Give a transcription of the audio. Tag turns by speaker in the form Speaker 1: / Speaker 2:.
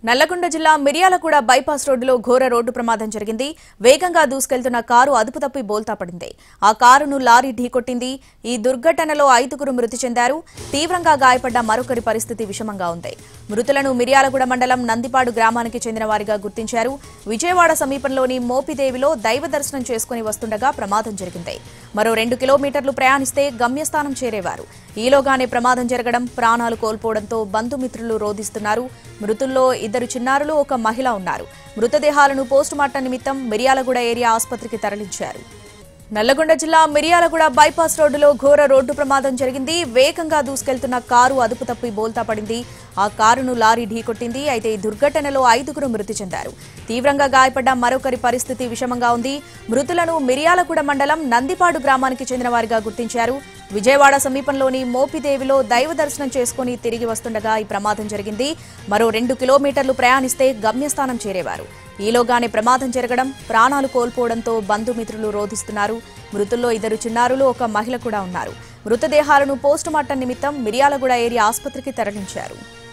Speaker 1: నల్లగొండ జిల్లా మిర్యాలగూడ బైపాస్ రోడ్డులో ఘోర రోడ్డు ప్రమాదం జరిగింది వేగంగా దూసుకెళ్తున్న కారు అదుపు తప్పి బోల్తా పడింది ఆ కారును లారీ ఢీకొట్టింది ఈ దుర్ఘటనలో ఐదుగురు మృతి చెందారు తీవ్రంగా గాయపడ్డ మరొకరి పరిస్థితి విషమంగా ఉంది మృతులను మిర్యాలగూడ మండలం నందిపాడు గ్రామానికి చెందిన వారిగా గుర్తించారు విజయవాడ సమీపంలోని మోపిదేవిలో దైవ దర్శనం చేసుకుని వస్తుండగా ప్రమాదం జరిగింది మరో రెండు కిలోమీటర్లు ప్రయాణిస్తే గమ్యస్థానం చేరేవారు ఈలోగానే ప్రమాదం జరగడం ప్రాణాలు కోల్పోవడంతో బంధుమిత్రులు రోధిస్తున్నారు మృతుల్లో ఇద్దరు చిన్నారులు ఒక మహిళ ఉన్నారు మృతదేహాలను పోస్టుమార్టం నిమిత్తం మిర్యాలగూడ ఏరియా ఆసుపత్రికి తరలించారు నల్లగొండ జిల్లా మిర్యాలగూడ బైపాస్ రోడ్డులో ఘోర రోడ్డు ప్రమాదం జరిగింది వేగంగా దూసుకెళ్తున్న కారు అదుపు తప్పి బోల్తా పడింది ఆ కారును లారీ ఢీకొట్టింది అయితే ఈ దుర్ఘటనలో ఐదుగురు మృతి చెందారు తీవ్రంగా గాయపడ్డ మరొకరి పరిస్థితి విషమంగా ఉంది మృతులను మిర్యాలగూడ మండలం నందిపాడు గ్రామానికి చెందిన వారిగా గుర్తించారు విజయవాడ సమీపంలోని మోపిదేవిలో దైవ దర్శనం చేసుకుని తిరిగి వస్తుండగా ఈ ప్రమాదం జరిగింది మరో రెండు కిలోమీటర్లు ప్రయాణిస్తే గమ్యస్థానం చేరేవారు ఈలోగానే ప్రమాదం జరగడం ప్రాణాలు కోల్పోవడంతో బంధుమిత్రులు రోధిస్తున్నారు మృతుల్లో ఇద్దరు చిన్నారులు ఒక మహిళ కూడా ఉన్నారు మృతదేహాలను పోస్టుమార్టం నిమిత్తం మిర్యాలగూడ ఏరియా ఆసుపత్రికి తరలించారు